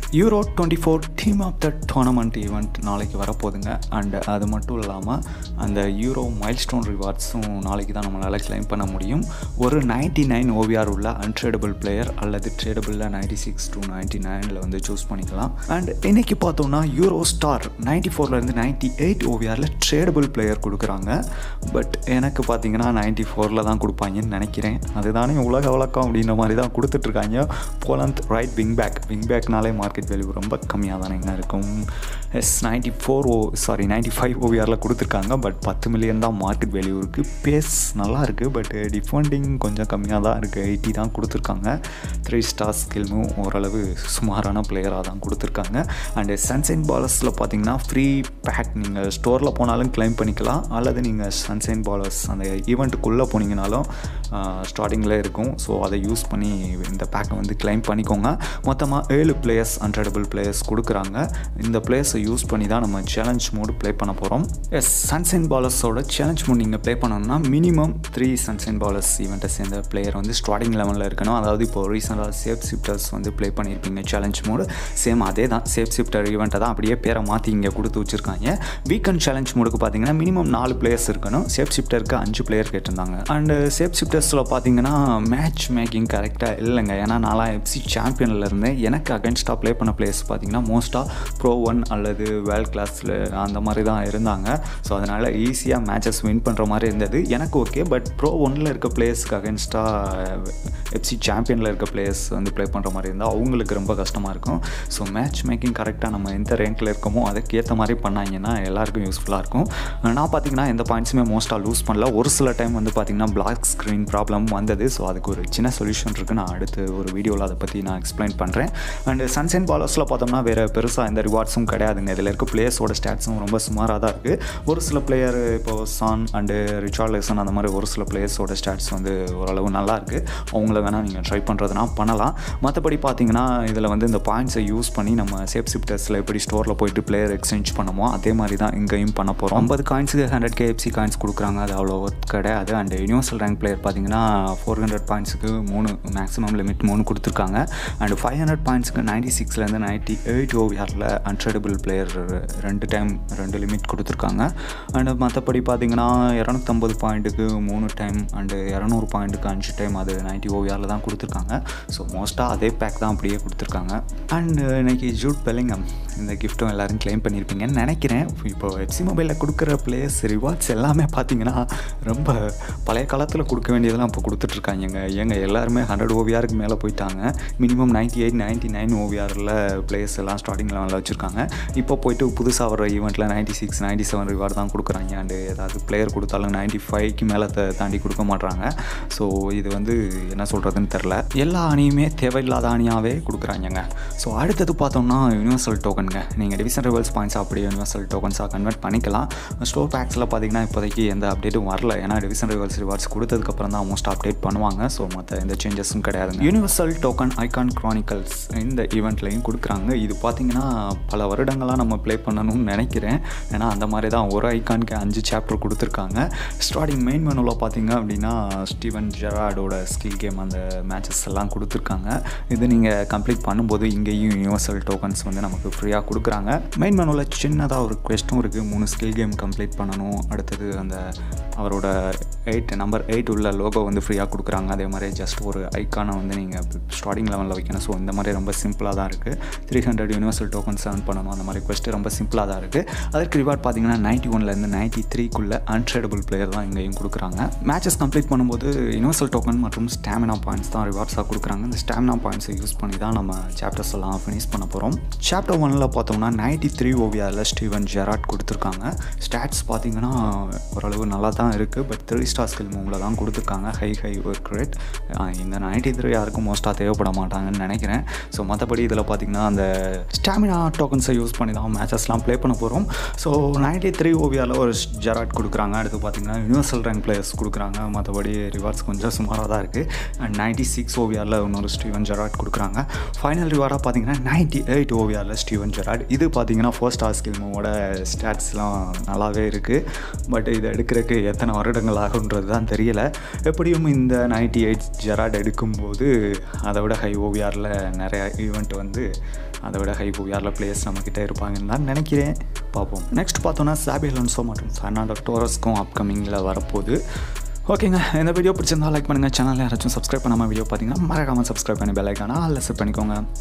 euro twenty four team of the tournament event நாளைக்கு வரப்போகுதுங்க and அது மட்டும் இல்லாமல் அந்த யூரோ மைல்ஸ்டோன் ரிவார்ட்ஸும் நாளைக்கு தான் நம்மளால் கிளைம் பண்ண முடியும் ஒரு நைன்டி நைன் ஓவிஆர் உள்ள அன்ட்ரேடபிள் பிளேயர் அல்லது ட்ரேடபிளில் நைன்டி சிக்ஸ் டு நைன்டி நைனில் வந்து சூஸ் பண்ணிக்கலாம் அண்ட் இன்னைக்கு பார்த்தோம்னா யூரோ ஸ்டார் நைன்டி ஃபோர்லேருந்து நைன்டி எயிட் ஓவிஆரில் ட்ரேடபிள் பிளேயர் கொடுக்குறாங்க பட் எனக்கு பார்த்தீங்கன்னா நைன்டி ஃபோரில் தான் கொடுப்பாங்கன்னு நினைக்கிறேன் அதுதானே உலக வழக்கம் அப்படின்ற மாதிரி தான் கொடுத்துட்ருக்காங்க Poland right wing back wing பேக்னாலே மார்க்கெட் வேல்யூ ரொம்ப கம்மியாக தானேங்க இருக்கும் yes ninety four oh sorry ninety five ஓவிஆரில் கொடுத்துருக்காங்க பட் பத்து மில்லியன் தான் மார்க்கெட் வேல்யூ இருக்குது பேஸ் நல்லா இருக்குது பட் டிஃபெண்டிங் கொஞ்சம் கம்மியாக தான் இருக்குது எயிட்டி தான் கொடுத்துருக்காங்க த்ரீ ஸ்டார் ஸ்கில்மும் ஓரளவு சுமாரான பிளேயராக தான் கொடுத்துருக்காங்க அண்டு சன்சைன் பாலர்ஸில் பார்த்தீங்கன்னா ஃப்ரீ பேக் நீங்கள் ஸ்டோரில் போனாலும் கிளைம் பண்ணிக்கலாம் அல்லது நீங்கள் சன்சைன் பாலர்ஸ் அந்த ஈவெண்ட்டுக்குள்ளே போனீங்கனாலும் ஸ்டார்டிங்கில் இருக்கும் ஸோ அதை யூஸ் பண்ணி இந்த பேக்கை வந்து கிளைம் பண்ணிக்கோங்க மொத்தமாக ஏழு பிளேயர்ஸ் அன்ட்ரேடபிள் பிளேயர்ஸ் கொடுக்குறாங்க இந்த பிளேயர்ஸை யூஸ் பண்ணி தான் நம்ம சேலஞ்ச் மோடு ப்ளே பண்ண போகிறோம் எஸ் சன்சைன் பாலர்ஸோட சேலஞ்ச் மோட் நீங்கள் ப்ளே பண்ணணும்னா மினிமம் த்ரீ சன்சைன் பாலர்ஸ் ஈவெண்ட்டை சேர்ந்த பிளேயர் வந்து ஸ்டார்டிங் லெவலில் இருக்கணும் அதாவது இப்போ ரீசெண்டாக சேஃப் ஷிஃப்டர்ஸ் வந்து ப்ளே பண்ணியிருப்பீங்க சேலஞ்ச் மோடு சேம் அதே தான் சேஃப் ஷிஃப்டர் ஈவெண்ட்டை தான் அப்படியே பேரை மாற்றி இங்கே கொடுத்து வச்சுருக்காங்க வீக்கெண்ட் சேலஞ்ச் மோடுக்கு பார்த்தீங்கன்னா மினிமம் நாலு பிளேயர்ஸ் இருக்கணும் சேஃப் ஷிஃப்டருக்கு அஞ்சு பிளேயர் கேட்டிருந்தாங்க அண்டு சேஃப் ஷிஃப்டர்ஸில் பார்த்தீங்கன்னா மேட்ச் மேக்கிங் கரெக்டாக இல்லைங்க ஏன்னா நான்லாம் எஃப்சி சாம்பியனில் இருந்தேன் எனக்கு அகென்ஸ்டாக ப்ளே பண்ண பிளேயர்ஸ் பார்த்தீங்கன்னா மோஸ்ட்டாக ப்ரோ ஒன் அல்லது வேர்ல்ட் கிளாஸில் அந்த மாதிரி தான் இருந்தாங்க ஸோ அதனால் ஈஸியாக மேட்சஸ் வின் பண்ணுற மாதிரி இருந்தது எனக்கு ஓகே பட் ப்ரோ ஒன்னில் இருக்க பிளேயர்ஸ்க்கு அகென்ஸ்டாக எஃப்சி சாம்பியனில் இருக்க பிளேயர்ஸ் வந்து ப்ளே பண்ணுற மாதிரி இருந்தால் அவங்களுக்கு ரொம்ப கஷ்டமாக இருக்கும் ஸோ மேட்ச் மேக்கிங் கரெக்டாக நம்ம எந்த ரேங்கில் இருக்கோமோ அதுக்கு ஏற்ற மாதிரி பண்ணாங்கன்னா எல்லாருக்கும் யூஸ்ஃபுல்லாக இருக்கும் நான் பார்த்தீங்கன்னா எந்த பாயிண்ட்ஸுமே மோஸ்ட்டாக லூஸ் பண்ணல ஒரு சில டைம் வந்து பார்த்திங்கன்னா பிளாக் ஸ்க்ரீன் ப்ராப்ளம் வந்தது ஸோ அதுக்கு ஒரு சின்ன சொல்யூஷன் இருக்குது நான் அடுத்து ஒரு வீடியோவில் அதை பற்றி நான் எக்ஸ்பிளைன் பண்ணுறேன் அண்ட் சன்சைன் பாலர்ஸில் பார்த்தோம்னா வேறு பெருசாக எந்த ரிவார்ட்ஸும் கிடையாதுங்க இதில் இருக்க பிளேயர்ஸோட ஸ்டாட்ஸும் ரொம்ப சுமாராக தான் இருக்குது ஒரு சில பிளேயர் இப்போது சான் அண்டு ரிச்சார்லேசன் அந்த மாதிரி ஒரு சில பிளேயர்ஸோட ஸ்டாட்ஸ் வந்து ஓரளவு நல்லா இருக்குது அவங்கள வேணால் நீங்கள் ட்ரை பண்ணுறதுனா பண்ணலாம் மற்றபடி பார்த்தீங்கன்னா இதில் வந்து இந்த பாயிண்ட்ஸை யூஸ் பண்ணி நம்ம சேஃப் சிப்டர்ஸில் எப்படி ஸ்டோரில் போயிட்டு பிளேயர் எக்ஸ்சேஞ்ச் பண்ணமோ அதே மாதிரி தான் இங்கேயும் பண்ண போகிறோம் ஐம்பது காயின்ஸுக்கு ஹண்ட்ரட் கேஎஃப்சி காயின்ஸ் கொடுக்குறாங்க அது அவ்வளோ கிடையாது அண்ட் யூனிவர்சல் ரேங்க் பிளேயர் பார்த்தீங்கன்னா ஃபோர் ஹண்ட்ரட் பாயிண்ட்ஸுக்கு மூணு மேக்ஸிமம் லிமிட் மூணு கொடுத்துருக்காங்க அண்ட் ஃபைவ் ஹண்ட்ரட் பாயிண்ட்ஸுக்கு நைன்டி சிக்ஸ்லேருந்து நைன்ட்டி எயிட் ஓவிஆரில் அன்ட்ரேடபிள் பிளேயர் ரெண்டு டைம் ரெண்டு லிமிட் கொடுத்துருக்காங்க அண்டு மற்றபடி பார்த்தீங்கன்னா இரநூத்தம்பது பாயிண்ட்டுக்கு மூணு டைம் அண்டு இரநூறு பாயிண்ட்டுக்கு அஞ்சு டைம் அது நைன்ட்டி ஓவிஆரில் தான் கொடுத்துருக்காங்க ஸோ மோஸ்ட்டாக அதே பேக் தான் அப்படியே கொடுத்துருக்காங்க அண்டு இன்னைக்கு ஜூட் பெல்லிங்கம் இந்த கிஃப்ட்டும் எல்லோரும் கிளைம் பண்ணியிருப்பீங்கன்னு நினைக்கிறேன் இப்போ எஃப்சி மொபைலில் கொடுக்குற பிளேஸ் ரிவார்ட்ஸ் எல்லாமே பார்த்தீங்கன்னா ரொம்ப பழைய காலத்தில் கொடுக்க வேண்டியதெல்லாம் இப்போ கொடுத்துட்ருக்காங்க ஏங்க எல்லாருமே ஹண்ட்ரட் ஓவியாருக்கு மேலே போயிட்டாங்க minimum ninety eight ninety nine ஓவியாரில் பிளேஸ் எல்லாம் ஸ்டார்டிங் லெவலில் வச்சுருக்காங்க இப்போ போயிட்டு புதுசாக வர ஈவெண்ட்டில் ninety six ninety seven reward தான் கொடுக்குறாங்க அண்டு ஏதாவது பிளேயர் கொடுத்தாலும் நைன்ட்டி ஃபைவ்க்கு மேலே தாண்டி கொடுக்க மாட்றாங்க ஸோ இது வந்து என்ன சொல்கிறதுன்னு தெரில எல்லா அணியுமே தேவையில்லாத அணியாகவே கொடுக்குறாங்கங்க ஸோ அடுத்தது பார்த்தோம்னா யூனிவர்சல் டோக்கனுங்க நீங்கள் டிவிஷன் ரிவல்ஸ் பாயிண்ட்ஸ் அப்படியே யூனிவர்சல் டோக்கன்ஸாக கன்வெர்ட் பண்ணிக்கலாம் ஸ்டோர் பேக்ஸில் பார்த்தீங்கன்னா இப்போதைக்கு எந்த அப்டேட்டும் வரல ஏன்னா டிவிஷன் ரிவல்ஸ் ரிவார்ட்ஸ் கொடுத்ததுக்கப்புறம் தான் மோஸ்ட் அப்டேட் பண்ணுவாங்க ஸோ மற்ற எந்த சேஞ்சஸும் கிடையாதுங்க யூனிவர்சல் டோக்கன் ஐகான் க்ரானிக்கல்ஸ் இந்த ஈவெண்ட்லையும் கொடுக்குறாங்க இது பார்த்தீங்கன்னா பல வருடங்களாக நம்ம ப்ளே பண்ணணும்னு நினைக்கிறேன் ஏன்னா அந்த மாதிரி தான் ஒரு ஐகானுக்கு அஞ்சு சாப்டர் கொடுத்துருக்காங்க ஸ்டார்டிங் மெயின் மெனுவில் பார்த்தீங்க அப்படின்னா ஸ்டீவன் ஜெராடோட ஸ்கில் கேம் அந்த மேட்சஸ் எல்லாம் கொடுத்துருக்காங்க இது நீங்கள் கம்ப்ளீட் பண்ணும்போது இங்கேயும் யூனிவர்சல் டோக்கன்ஸ் வந்து நமக்கு ஃப்ரீயாக கொடுக்குறாங்க மெயின் மெனுவில் சின்னதாக ஒரு கொஸ்டும் இருக்குது மூணு ஸ்கில் கேம் கம்ப்ளீட் பண்ணணும் அடுத்தது அந்த அவரோட எயிட் நம்பர் எயிட் உள்ள லோகோ வந்து ஃப்ரீயாக கொடுக்குறாங்க அதே மாதிரி ஜஸ்ட் ஒரு ஐக்கானை வந்து நீங்கள் ஸ்டார்டிங் லெவலில் வைக்கணும் ஸோ இந்த மாதிரி ரொம்ப சிம்பிளாக தான் இருக்குது three hundred universal tokens earn பண்ணணும் அந்த மாதிரி கொஸ்ட்டு ரொம்ப சிம்பிளாக தான் இருக்குது அதற்கு ரிவார்ட் பார்த்தீங்கன்னா நைன்ட்டி ஒன்லேருந்து நைன்ட்டி த்ரீக்குள்ளே அன்ட்ரேடபிள் பிளேயர் தான் இங்கேயும் கொடுக்குறாங்க மேட்சஸ் கம்ப்ளீட் பண்ணும்போது யூனிவர்சல் டோக்கன் மற்றும் ஸ்டாமினா பாயிண்ட்ஸ் தான் ரிவார்ட்ஸாக கொடுக்குறாங்க இந்த ஸ்டாமினா பாயிண்ட்ஸை யூஸ் பண்ணி தான் நம்ம சாப்டர்ஸ் எல்லாம் ஃபினிஷ் பண்ண போகிறோம் சாப்டர் ஒனில் பார்த்தோம்னா நைன்ட்டி த்ரீ ஓவியாவில் ஸ்டீவன் ஜெராட் கொடுத்துருக்காங்க ஸ்டாட்ஸ் பார்த்தீங்கன்னா ஓரளவு நல்லா தான் இருக்குது பட் த்ரீ ஸ்டார் ஸ்கில் மூவில் தான் கொடுத்துருக்காங்க ஹை ஹை ஒர்க் ரேட் இந்த நைன்ட்டி த்ரீ யாருக்கும் மோஸ்ட்டாக தேவைப்பட மாட்டாங்கன்னு நினைக்கிறேன் ஸோ மற்றபடி இதில் பார்த்தீங்கன்னா அந்த ஸ்டாமினா டோக்கன்ஸை யூஸ் பண்ணி தான் மேட்சஸ்லாம் ப்ளே பண்ண போகிறோம் ஸோ நைன்ட்டி த்ரீ ஓவியாவில் ஒரு ஜெராட் கொடுக்குறாங்க அடுத்து பார்த்தீங்கன்னா யூனிவர்சல் ரேங்க் பிளேயர்ஸ் கொடுக்குறாங்க மற்றபடி ரிவார்ட்ஸ் கொஞ்சம் சுமாராக தான் இருக்குது அண்ட் நைன்ட்டி சிக்ஸ் ஓவியாரில் இன்னொரு ஸ்டீவன் ஜெராட் கொடுக்குறாங்க ஃபைனல் ரிவார்டாக பார்த்தீங்கன்னா நைன்ட்டி எயிட் ஓவியாரில் ஸ்டீவன் ஜெராட் இது பார்த்தீங்கன்னா ஃபர்ஸ்ட் ஆர் ஸ்கில்மோட ஸ்டாட்ஸ்லாம் நல்லாவே இருக்குது பட் இதை எடுக்கிறதுக்கு எத்தனை வருடங்கள் ஆகுன்றது தான் தெரியல எப்படியும் இந்த நைன்ட்டி எயிட் ஜெராட் எடுக்கும்போது அதை விட ஹை ஓவியாரில் நிறையா ஈவெண்ட் வந்து அதை விட ஹை ஓவிஆரில் பிளேயர்ஸ் நம்மக்கிட்ட இருப்பாங்கன்னு தான் நினைக்கிறேன் பார்ப்போம் நெக்ஸ்ட் பார்த்தோன்னா சாபி அலோன்சோ மற்றும் ஃபெர்னாண்டோ டோரஸ்க்கும் அப்கமிங்கில் வரப்போகுது ஓகேங்க இந்த வீடியோ பிடிச்சிருந்தா லைக் பண்ணுங்கள் சேனலில் யாராச்சும் சப்ஸ்கிரைப் பண்ணாமல் வீடியோ பார்த்தீங்கன்னா மறக்காமல் சப்ஸ்கிரைப் பண்ணி பெல் ஐக்கானா அதில் செட் பண்ணிக்கோங்க